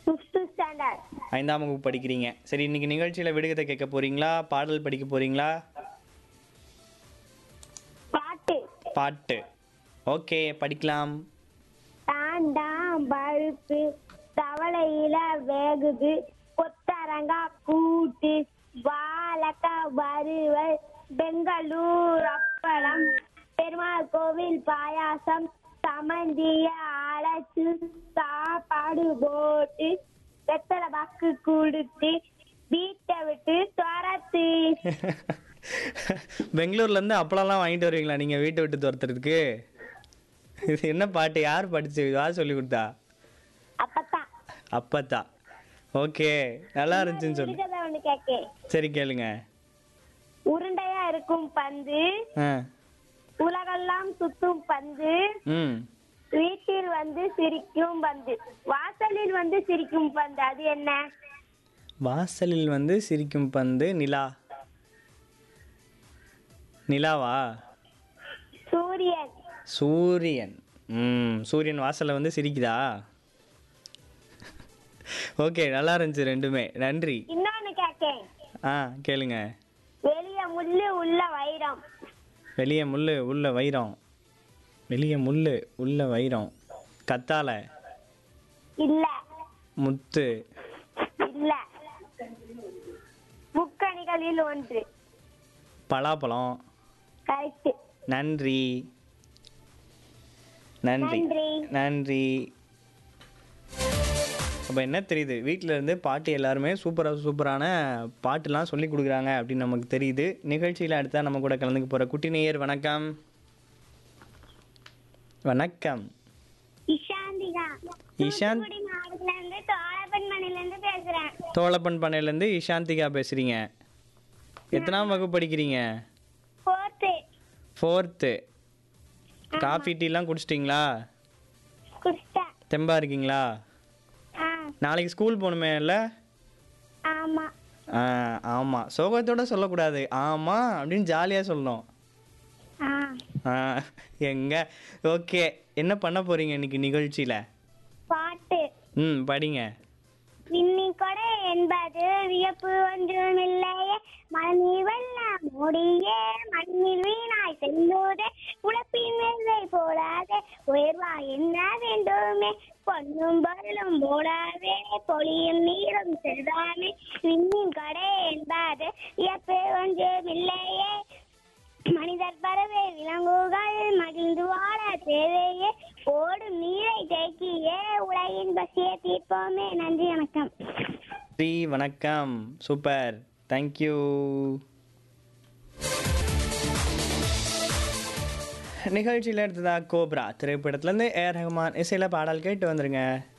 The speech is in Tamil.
ஃபிஃப்த் ஸ்டாண்டர்ட் ஐந்தாம் வகுப்பு படிக்கிறீங்க சரி இன்னைக்கு நிகழ்ச்சியில் விடுகதை கேட்க போறீங்களா பாடல் படிக்க போறீங்களா பாட்டு பாட்டு ஓகே படிக்கலாம் தாண்டாம் பருப்பு தவளையில வேகுது கொத்தரங்கா கூட்டு வாழக்கா வறுவல் பெங்களூர் அப்பளம் பெருமாள் கோவில் பாயாசம் சமந்திய அழைச்சு சாப்பாடு போட்டு வெத்தலை பாக்கு கொடுத்து வீட்டை விட்டு துரத்து பெங்களூர்ல இருந்து அப்பளம்லாம் வாங்கிட்டு வருவீங்களா நீங்க வீட்டை விட்டு துரத்துறதுக்கு இது என்ன பாட்டு யார் படிச்சு யார் சொல்லி கொடுத்தா அப்பத்தான் அப்பத்தா ஓகே நல்லா இருந்துச்சுன்னு சொல்லு இருக்கிறத ஒண்ணு கேக்கே சரி கேளுங்க உருண்டையா இருக்கும் பந்து ஆ உலகெல்லாம் சுத்தும் பந்து ம் வீட்டில் வந்து சிரிக்கும் பந்து வாசலில் வந்து சிரிக்கும் பந்து அது என்ன வாசலில் வந்து சிரிக்கும் பந்து நிலா நிலாவா சூரியன் சூரியன் ம் சூரியன் வாசல்ல வந்து சிரிக்குதா ஓகே நல்லா இருந்துச்சு ரெண்டுமே நன்றி இன்னொன்னு கேக்கேன் ஆ கேளுங்க வெளிய முள்ளு உள்ள வைரம் வெளியே முள்ளு உள்ள வைரம் வெளியே முள்ளு உள்ள வைரம் கத்தாழை இல்ல முத்து இல்ல முக்கணிகளில் ஒன்று பலாப்பழம் கரெக்ட் நன்றி நன்றி நன்றி நன்றி அப்போ என்ன தெரியுது வீட்டில் இருந்து பாட்டு எல்லாருமே சூப்பராக சூப்பரான பாட்டுலாம் சொல்லி கொடுக்குறாங்க அப்படின்னு நமக்கு தெரியுது நிகழ்ச்சியில் அடுத்தா நம்ம கூட கலந்துக்க போகிற குட்டி நேயர் வணக்கம் வணக்கம் இஷாந்திகா இஷாந்த் தூத்துக்குடி மாவட்டத்துல இருந்து தோழப்பன் மணில இருந்து பேசுறேன் தோழப்பன் பண்ணையிலேருந்து இஷாந்திகா பேசுகிறீங்க எத்தனாம் வகுப்பு படிக்கிறீங்க ஃபோர்த்து ஃபோர்த்து காஃபி டீலாம் குடிச்சிட்டிங்களா குஸ்டா தெம்பா இருக்கீங்களா ஆ நாளைக்கு ஸ்கூல் போகணுமே இல்லை ஆமா ஆ ஆமாம் சோகத்தோட சொல்லக்கூடாது ஆமாம் அப்படின்னு ஜாலியாக சொல்லணும் ஆ ஆ எங்க ஓகே என்ன பண்ண போறீங்க இன்னைக்கு நிகழ்ச்சியில் பாட்டு ம் படிங்க விண்ணி கொடை என்பது வியப்பு ஒன்றுமில்லையே மணி வெள்ளம் முடியே மண்ணில் வீணாய் செல்லுதே உழைப்பின் வெள்ளை போடாதே உயர்வா என்ன வேண்டுமே பொன்னும் பொருளும் போடாதே பொழியும் நீரும் செல்வாமே விண்ணின் கொடை என்பது வியப்பு ஒன்றுமில்லையே மனிதர் பறவை விலங்குகள் மகிழ்ந்து வாழ தேவையே ஓடும் நீரை தேக்கியே உலகின் பசியை தீர்ப்போமே நன்றி வணக்கம் ஸ்ரீ வணக்கம் சூப்பர் தேங்க்யூ நிகழ்ச்சியில் எடுத்ததா கோப்ரா திரைப்படத்துலேருந்து ஏஆர் ரஹ்மான் இசையில் பாடல் கேட்டு வந்துருங்க